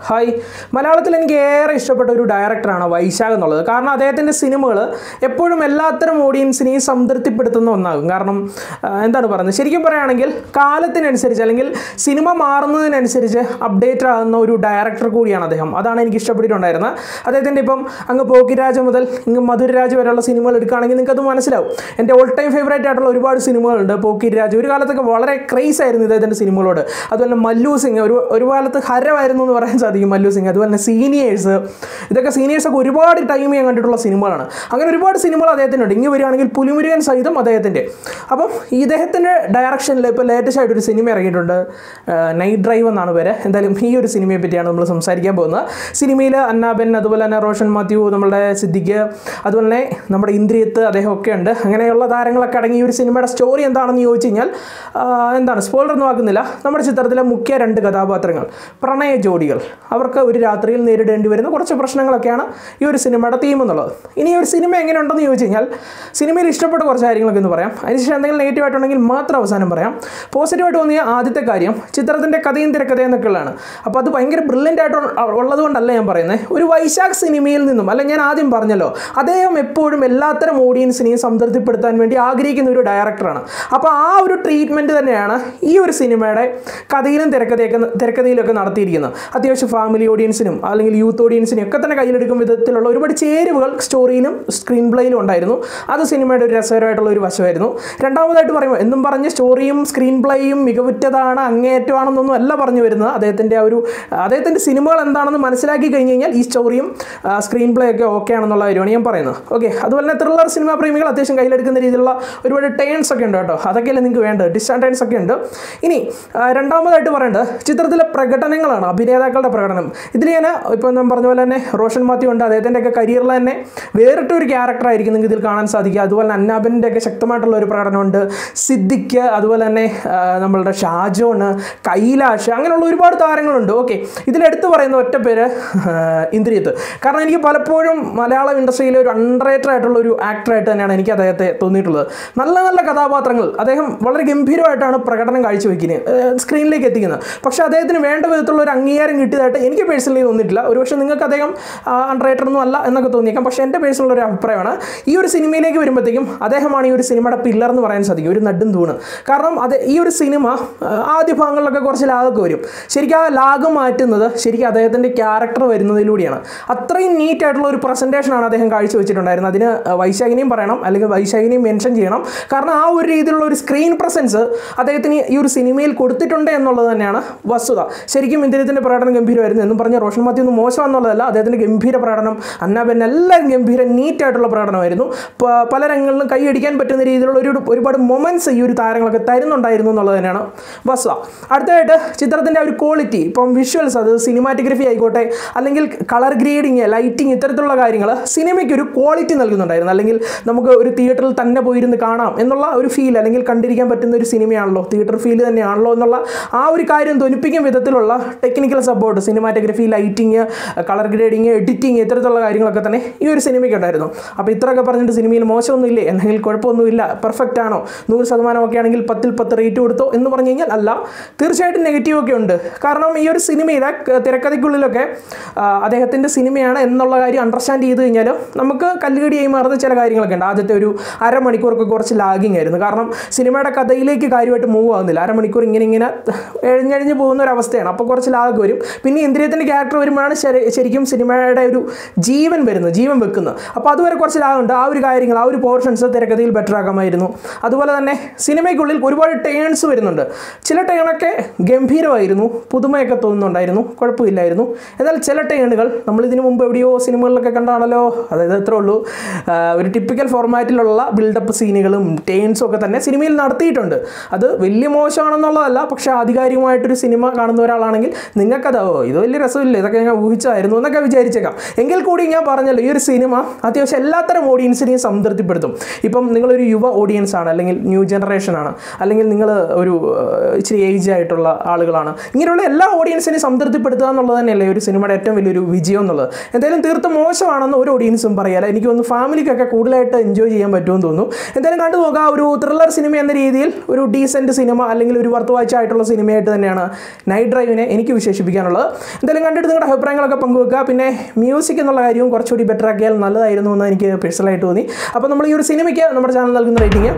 hi മലയാളത്തിൽ എനിക്ക് ഏറെ ഇഷ്ടപ്പെട്ട ഒരു ഡയറക്ടറാണ് വൈശാഖ് എന്നുള്ളത് കാരണം അദ്ദേഹത്തിൻ്റെ സിനിമകൾ എപ്പോഴും എല്ലാത്തരം ഓഡിയൻസിനെയും സംതൃപ്തിപ്പെടുത്തുന്ന ഒന്നാകും കാരണം ആ, എന്താണ് പറയുന്നത് ശരിക്കും പറയുകയാണെങ്കിൽ കാലത്തിനനുസരിച്ച് അല്ലെങ്കിൽ സിനിമ മാറുന്നതിനനുസരിച്ച് അപ്ഡേറ്റ് ആകുന്ന ഒരു ഡയറക്ടർ കൂടിയാണ് അദ്ദേഹം അതാണ് എനിക്ക് ഇഷ്ടപ്പെട്ടിട്ടുണ്ടായിരുന്നത് അദ്ദേഹത്തിൻ്റെ ഇപ്പം അങ്ങ് പോക്കിരാജ മുതൽ ഇങ്ങ് മധുരരാജ് വരെയുള്ള സിനിമകൾ എടുക്കുകയാണെങ്കിൽ നിങ്ങൾക്ക് അത് മനസ്സിലാവും എൻ്റെ ഓൾ ടൈം ഫേവറേറ്റ് ആയിട്ടുള്ള ഒരുപാട് സിനിമകളുണ്ട് പോക്കിരാജ് ഒരു കാലത്തൊക്കെ വളരെ ക്രേസ് ആയിരുന്നു ഇദ്ദേഹത്തിൻ്റെ സിനിമകളോട് അതുപോലെ മല്ലു സിംഗ് ഒരു ഒരു കാലത്ത് ഹരമായിരുന്നു എന്ന് പറയാൻ സാധിക്കും മല്ലു സിംഗ് അതുപോലെ തന്നെ സീനിയേഴ്സ് ഇതൊക്കെ സീനിയേഴ്സൊക്കെ ഒരുപാട് ടൈം ഞാൻ കണ്ടിട്ടുള്ള സിനിമകളാണ് അങ്ങനെ ഒരുപാട് സിനിമകൾ അദ്ദേഹത്തിനുണ്ട് ഇങ്ങനെ വരികയാണെങ്കിൽ പുലിമുരുകൻ സഹിതം അദ്ദേഹത്തിൻ്റെ അപ്പം ഇദ്ദേഹത്തിൻ്റെ ഡയറക്ഷനിൽ ഇപ്പോൾ ലേറ്റസ്റ്റ് ആയിട്ടൊരു സിനിമ ഇറങ്ങിയിട്ടുണ്ട് നൈറ്റ് ഡ്രൈവ് എന്നാണ് പേര് എന്തായാലും ഈ ഒരു സിനിമയെ പറ്റിയാണ് നമ്മൾ സംസാരിക്കാൻ പോകുന്നത് സിനിമയിൽ അന്നാബെൻ അതുപോലെ തന്നെ റോഷൻ മാത്യു നമ്മളുടെ സിദ്ദിഖ് അതുപോലെ തന്നെ നമ്മുടെ ഇന്ദ്രിയത്ത് അദ്ദേഹം ഒക്കെ ഉണ്ട് അങ്ങനെയുള്ള താരങ്ങളൊക്കെ അടങ്ങി ഈ ഒരു സിനിമയുടെ സ്റ്റോറി എന്താണെന്ന് ചോദിച്ചു കഴിഞ്ഞാൽ ആ, എന്താണ് സ്പോയിലർ ഒന്നും ആക്കുന്നില്ല നമ്മുടെ ചിത്രത്തിലെ മുഖ്യ രണ്ട് കഥാപാത്രങ്ങൾ പ്രണയ ജോഡികൾ അവർക്ക് ഒരു രാത്രിയിൽ നേരിടേണ്ടി വരുന്ന കുറച്ച് പ്രശ്നങ്ങളൊക്കെയാണ് ഈ ഒരു സിനിമയുടെ തീം എന്നുള്ളത് ഇനി ഈ ഒരു സിനിമ എങ്ങനെയുണ്ടെന്ന് ചോദിച്ചു കഴിഞ്ഞാൽ സിനിമയിൽ ഇഷ്ടപ്പെട്ട കുറച്ച് കാര്യങ്ങളൊക്കെ ഒന്ന് പറയാം അതിനുശേഷം എന്തെങ്കിലും നെഗറ്റീവ് ആയിട്ടുണ്ടെങ്കിൽ മാത്രം അവസാനം പറയാം പോസിറ്റീവായിട്ട് തോന്നിയ ആദ്യത്തെ കാര്യം ചിത്രത്തിൻ്റെ കഥയും തിരക്കഥയും എന്നൊക്കെയുള്ളതാണ് അപ്പോൾ അത് ഭയങ്കര ബ്രില്യൻ്റ് ആയിട്ട് ഉള്ളത് കൊണ്ടല്ല ഞാൻ പറയുന്നത് ഒരു വൈശാഖ് സിനിമയിൽ നിന്നും അല്ല ഞാൻ ആദ്യം പറഞ്ഞല്ലോ അദ്ദേഹം എപ്പോഴും എല്ലാത്തരം ഓഡിയൻസിനെയും സംതൃപ്തിപ്പെടുത്താൻ വേണ്ടി ആഗ്രഹിക്കുന്ന ഒരു ഡയറക്ടറാണ് അപ്പോൾ ആ ഒരു ട്രീറ്റ്മെൻറ്റ് തന്നെയാണ് ഈ ഒരു സിനിമയുടെ കഥയിലും തിരക്കഥയൊക്കെ തിരക്കഥയിലൊക്കെ നടത്തിയിരിക്കുന്നത് അത്യാവശ്യം ഫാമിലി ഓഡിയൻസിനും അല്ലെങ്കിൽ യൂത്ത് ഓഡിയൻസിനും ഒക്കെ തന്നെ കയ്യിലെടുക്കും വിധത്തിലുള്ള ഒരുപാട് ചേരുവകൾ സ്റ്റോറിയിലും സ്ക്രീൻ പ്ലേയിലും ഉണ്ടായിരുന്നു അത് സിനിമയുടെ ഒരു രസകരമായിട്ടുള്ള ഒരു വശമായിരുന്നു രണ്ടാമതായിട്ട് പറയുമ്പോൾ എന്നും പറഞ്ഞ് സ്റ്റോറിയും സ്ക്രീൻ പ്ലേയും മികവുറ്റതാണ് അങ്ങേയറ്റമാണെന്നൊന്നും അല്ല പറഞ്ഞു വരുന്നത് അദ്ദേഹത്തിൻ്റെ ആ ഒരു അദ്ദേഹത്തിൻ്റെ സിനിമകൾ എന്താണെന്ന് മനസ്സിലാക്കി കഴിഞ്ഞ് കഴിഞ്ഞാൽ ഈ സ്റ്റോറിയും സ്ക്രീൻ പ്ലേ ഒക്കെ ഓക്കെ ആണെന്നുള്ള കാര്യമാണ് ഞാൻ പറയുന്നത് ഓക്കെ അതുപോലെ തന്നെ ത്രില്ലർ സിനിമാ പ്രേമികൾ അത്യാവശ്യം കയ്യിലെടുക്കുന്ന രീതിയിലുള്ള ഒരുപാട് ടേൺസ് ഒക്കെ ഉണ്ട് കേട്ടോ അതൊക്കെയല്ലേ നിങ്ങൾക്ക് വേണ്ടത് ഡിസ്അഡ്വാൻറ്റേജ് ഒക്കെ ഉണ്ട് ഇനി ആ, രണ്ടാമതായിട്ട് പറയേണ്ടത് ചിത്രത്തിലെ പ്രകടനങ്ങളാണ് അഭിനേതാക്കളുടെ പ്രകടനം ഇതിൽ ഞാൻ ഇപ്പോൾ ഞാൻ പറഞ്ഞ പോലെ തന്നെ റോഷൻ മാത്യു ഉണ്ട് അദ്ദേഹത്തിൻ്റെ ഒക്കെ കരിയറിൽ തന്നെ വേറിട്ട ഒരു ക്യാരക്ടർ ആയിരിക്കും നിങ്ങൾക്ക് ഇതിൽ കാണാൻ സാധിക്കുക അതുപോലെ തന്നെ അന്നാബിൻ്റെ ഒക്കെ ശക്തമായിട്ടുള്ള ഒരു പ്രകടനമുണ്ട് സിദ്ദിഖ് അതുപോലെ തന്നെ ആ, നമ്മളുടെ ഷാജോണ് കൈലാഷ് അങ്ങനെയുള്ള ഒരുപാട് താരങ്ങളുണ്ട് ഓക്കെ ഇതിലെടുത്ത് പറയുന്ന ഒറ്റ പേര് ആ, ഇന്ദ്രിയത്ത് കാരണം എനിക്ക് പലപ്പോഴും മലയാളം ഇൻഡസ്ട്രിയിലെ ഒരു അൺറേറ്റഡ് ആയിട്ടുള്ള ഒരു ആക്ടറായിട്ട് തന്നെയാണ് എനിക്ക് അദ്ദേഹത്തെ തോന്നിയിട്ടുള്ളത് നല്ല നല്ല കഥാപാത്രങ്ങൾ അദ്ദേഹം വളരെ ഗംഭീരമായിട്ടാണ് പ്രകടനം കാഴ്ചവെക്കുന്നത് സ്ക്രീനിലേക്ക് എത്തിക്കുന്നത് പക്ഷേ അദ്ദേഹത്തിന് വേണ്ട വിധത്തിലുള്ള ഒരു അംഗീകാരം കിട്ടിയതായിട്ട് എനിക്ക് പേഴ്സണലി തോന്നിയിട്ടില്ല ഒരുപക്ഷെ നിങ്ങൾക്ക് അദ്ദേഹം അൺറേറ്റഡ് ഒന്നും അല്ല എന്നൊക്കെ തോന്നിയേക്കാം പക്ഷേ എൻ്റെ പേഴ്സണൽ ഒരു അഭിപ്രായമാണ് ഈ ഒരു സിനിമയിലേക്ക് വരുമ്പോഴത്തേക്കും അദ്ദേഹമാണ് ഈ ഒരു സിനിമയുടെ പില്ലർ എന്ന് പറയാൻ സാധിക്കും ഒരു നടും തൂണ് കാരണം അത് ഈ ഒരു സിനിമ ആ, ആദ്യ ഭാഗങ്ങളിലൊക്കെ കുറച്ച് ലാഗൊക്കെ വരും ശരിക്കും ആ ലാഗ് മാറ്റുന്നത് ശരിക്കും അദ്ദേഹത്തിൻ്റെ ക്യാരക്ടർ വരുന്നതിലൂടെയാണ് അത്രയും നീറ്റ് ആയിട്ടുള്ള ഒരു പ്രസൻറ്റേഷനാണ് അദ്ദേഹം കാഴ്ചവെച്ചിട്ടുണ്ടായിരുന്നത് അതിന് വൈശാഖിനെയും പറയണം അല്ലെങ്കിൽ വൈശാഖിനെയും മെൻഷൻ ചെയ്യണം കാരണം ആ ഒരു രീതിയിലുള്ള ഒരു സ്ക്രീൻ പ്രസൻസ് അദ്ദേഹത്തിന് ഈ ഒരു സിനിമയിൽ കൊടുത്തിട്ടുണ്ട് എന്നുള്ളത് തന്നെയാണ് വസ്തുത ശരിക്കും ഇദ്ദേഹത്തിൻ്റെ പ്രകടനം ഗംഭീരമായിരുന്നു എന്നും പറഞ്ഞ റോഷൻ മാത്യു ഒന്നും മോശമെന്നുള്ളതല്ല അദ്ദേഹത്തിൻ്റെ ഗംഭീര പ്രകടനം അന്നാബെൻ എല്ലാം ഗംഭീര നീറ്റായിട്ടുള്ള പ്രകടനമായിരുന്നു പ- പല രംഗങ്ങളിലും കൈയടിക്കാൻ പറ്റുന്ന രീതിയിലുള്ള ഒരു ഒരുപാട് മൊമെൻറ്റ്സ് ഈ ഒരു താരങ്ങളൊക്കെ തരുന്നുണ്ടായിരുന്നു എന്നുള്ളത് തന്നെയാണ് വസ്തുത അടുത്തതായിട്ട് ചിത്രത്തിൻ്റെ ആ ഒരു ക്വാളിറ്റി ഇപ്പം വിഷ്വൽസ് അത് സിനിമാറ്റോഗ്രഫി ആയിക്കോട്ടെ അല്ലെങ്കിൽ കളർ ഗ്രേഡിങ് ലൈറ്റിംഗ് ഇത്തരത്തിലുള്ള കാര്യങ്ങൾ സിനിമയ്ക്ക് ഒരു ക്വാളിറ്റി നൽകുന്നുണ്ടായിരുന്നു അല്ലെങ്കിൽ നമുക്ക് ഒരു തിയേറ്ററിൽ തന്നെ പോയിരുന്ന് കാണാം എന്നുള്ള ഒരു ഫീൽ അല്ലെങ്കിൽ കണ്ടിരിക്കാൻ പറ്റുന്ന ഒരു സിനിമയാണല്ലോ തിയേറ്റർ ഫീൽ തന്നെയാണല്ലോ എന്നുള്ള ആ ഒരു കാര്യം ധ്വനിപ്പിക്കും വിധത്തിലുള്ള technical support cinematography lighting colour grading editing ഇത്തരത്തിലുള്ള കാര്യങ്ങളൊക്കെ തന്നെ ഈ ഒരു സിനിമയ്ക്ക് ഉണ്ടായിരുന്നു അപ്പോൾ ഇത്രയൊക്കെ പറഞ്ഞിട്ട് സിനിമയിൽ മോശമൊന്നുമില്ലേ അല്ലെങ്കിൽ കുഴപ്പമൊന്നുമില്ല പെർഫെക്റ്റ് ആണോ നൂറ് ശതമാനം ഒക്കെ ആണെങ്കിൽ പത്തിൽ പത്ത് റേറ്റ് കൊടുത്തോ എന്ന് പറഞ്ഞു കഴിഞ്ഞാൽ അല്ല തീർച്ചയായിട്ടും നെഗറ്റീവ് ഒക്കെ ഉണ്ട് കാരണം ഈ ഒരു സിനിമയിലെ ക- തിരക്കഥയ്ക്കുള്ളിലൊക്കെ അദ്ദേഹത്തിൻ്റെ സിനിമയാണ് എന്നുള്ള കാര്യം അണ്ടർസ്റ്റാൻഡ് ചെയ്ത് കഴിഞ്ഞാൽ നമുക്ക് കല്ലുകടിയായി മാറുന്ന ചില കാര്യങ്ങളൊക്കെ ഉണ്ട് ആദ്യത്തെ ഒരു അരമണിക്കൂറൊക്കെ കുറച്ച് ലാഗിങ് ആയിരുന്നു കാരണം സിനിമയുടെ കഥയിലേക്ക് കാര്യമായിട്ട് മൂവ് ആകുന്നില്ല അരമണിക്കൂർ ഇങ്ങനെ ഇങ്ങനെ എഴഞ്ഞഴിഞ്ഞ് പോകുന്ന ഒരു അവസ്ഥയാണ് അപ്പോൾ കുറച്ച് ലാഗ് വരും പിന്നെ ഇന്ദ്രിയത്തിൻ്റെ ക്യാരക്ടർ വരുമ്പോഴാണ് ശരി ശരിക്കും സിനിമയുടെ ഒരു ജീവൻ വരുന്നത് ജീവൻ വെക്കുന്നത് അപ്പോൾ അതുവരെ കുറച്ച് ലാഗുണ്ട് ആ ഒരു കാര്യങ്ങൾ ആ ഒരു പോർഷൻസ് തിരക്കഥയിൽ ബെറ്റർ ആക്കാമായിരുന്നു അതുപോലെ തന്നെ സിനിമയ്ക്കുള്ളിൽ ഒരുപാട് ടേൺസ് വരുന്നുണ്ട് ചില ടേണൊക്കെ ഗംഭീരമായിരുന്നു പുതുമയൊക്കെ തോന്നുന്നുണ്ടായിരുന്നു കുഴപ്പമില്ലായിരുന്നു എന്നാൽ ചില ടേണുകൾ നമ്മൾ ഇതിനു മുമ്പ് എവിടെയോ സിനിമകളിലൊക്കെ കണ്ടാണല്ലോ അതായത് ഇത്രേ ഉള്ളൂ ആ, ഒരു ടിപ്പിക്കൽ ഫോർമാറ്റിലുള്ള ബിൽഡപ്പ് സീനുകളും ടേൺസും ഒക്കെ തന്നെ സിനിമയിൽ നടത്തിയിട്ടുണ്ട് അത് വലിയ മോശമാണെന്നുള്ളതല്ല പക്ഷേ ആധികാരികമായിട്ടൊരു സിനിമ കാണുന്ന ഒരാളാണെങ്കിൽ നിങ്ങൾക്കത് ഓ ഇത് വലിയ രസമില്ല ഇതൊക്കെ ഞാൻ ഊഹിച്ചായിരുന്നു എന്നൊക്കെ വിചാരിച്ചേക്കാം എങ്കിൽ കൂടി ഞാൻ പറഞ്ഞല്ലോ ഈ ഒരു സിനിമ അത്യാവശ്യം എല്ലാത്തരം ഓഡിയൻസിനെയും സംതൃപ്തിപ്പെടുത്തും ഇപ്പം നിങ്ങളൊരു യുവ ഓഡിയൻസ് ആണ് അല്ലെങ്കിൽ ന്യൂ ജനറേഷൻ ആണ് അല്ലെങ്കിൽ നിങ്ങൾ ഒരു ഏഹ്, ഇച്ചിരി ഏജ് ആയിട്ടുള്ള ആളുകളാണ് ഇങ്ങനെയുള്ള എല്ലാ ഓഡിയൻസിനെയും സംതൃപ്തിപ്പെടുത്തുക എന്നുള്ളത് തന്നെയല്ലേ ഒരു സിനിമയുടെ ഏറ്റവും വലിയൊരു വിജയം എന്നുള്ളത് എന്തായാലും തീർത്തും മോശമാണെന്ന് ഒരു ഓഡിയൻസും പറയാല്ല എനിക്ക് തോന്നുന്നു ഫാമിലിക്കൊക്കെ കൂടുതലായിട്ട് എൻജോയ് ചെയ്യാൻ പറ്റുമെന്ന് തോന്നുന്നു എന്തായാലും കണ്ടു നോക്കുക ഒരു ത്രില്ലർ സിനിമ എന്ന രീതിയിൽ ഒരു ഡീസൻറ്റ് സിനിമ അല്ലെങ്കിൽ ഒരു വർത്തവാഴ്ചയായിട്ടുള്ള സിനിമയായിട്ട് തന്നെയാണ് നൈറ്റ് ഡ്രൈവിനെ എനിക്ക് വിശേഷിപ്പിക്കാനുള്ളത് എന്തായാലും കണ്ടിട്ട് നിങ്ങളുടെ അഭിപ്രായങ്ങളൊക്കെ പങ്കുവെക്കുക പിന്നെ മ്യൂസിക് എന്നുള്ള കാര്യവും കുറച്ചുകൂടി ബെറ്റർ ആക്കിയാൽ നല്ലതായിരുന്നു എന്ന് എനിക്ക് പേഴ്സണലായിട്ട് തോന്നി അപ്പോൾ നമ്മൾ ഈ ഒരു സിനിമയ്ക്ക് നമ്മുടെ ചാനൽ നൽകുന്ന rating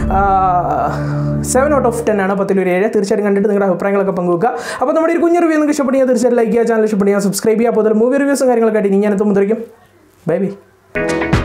seven out of ten ആണ് പത്തിലൊരു ഏഴ് തീർച്ചയായിട്ടും കണ്ടിട്ട് നിങ്ങളുടെ അഭിപ്രായങ്ങളൊക്കെ പങ്കുവെക്കുക അപ്പോൾ നമ്മുടെ ഒരു കുഞ്ഞു റിവ്യൂ നിങ്ങൾക്ക് ഇഷ്ടപ്പെടുക തീർച്ചയായിട്ടും ലൈക്ക് ചെയ്യുക ചാനൽ ഇഷ്ടപ്പെടുക സബ്സ്ക്രൈബ് ചെയ്യുക അപ്പോൾ അതിൽ മൂവി റിവ്യൂസും കാര്യങ്ങളൊക്കെ ആയിട്ട് ഇനി ഞാൻ എത്തുമ്പോഴേക്കും ബൈ ബൈ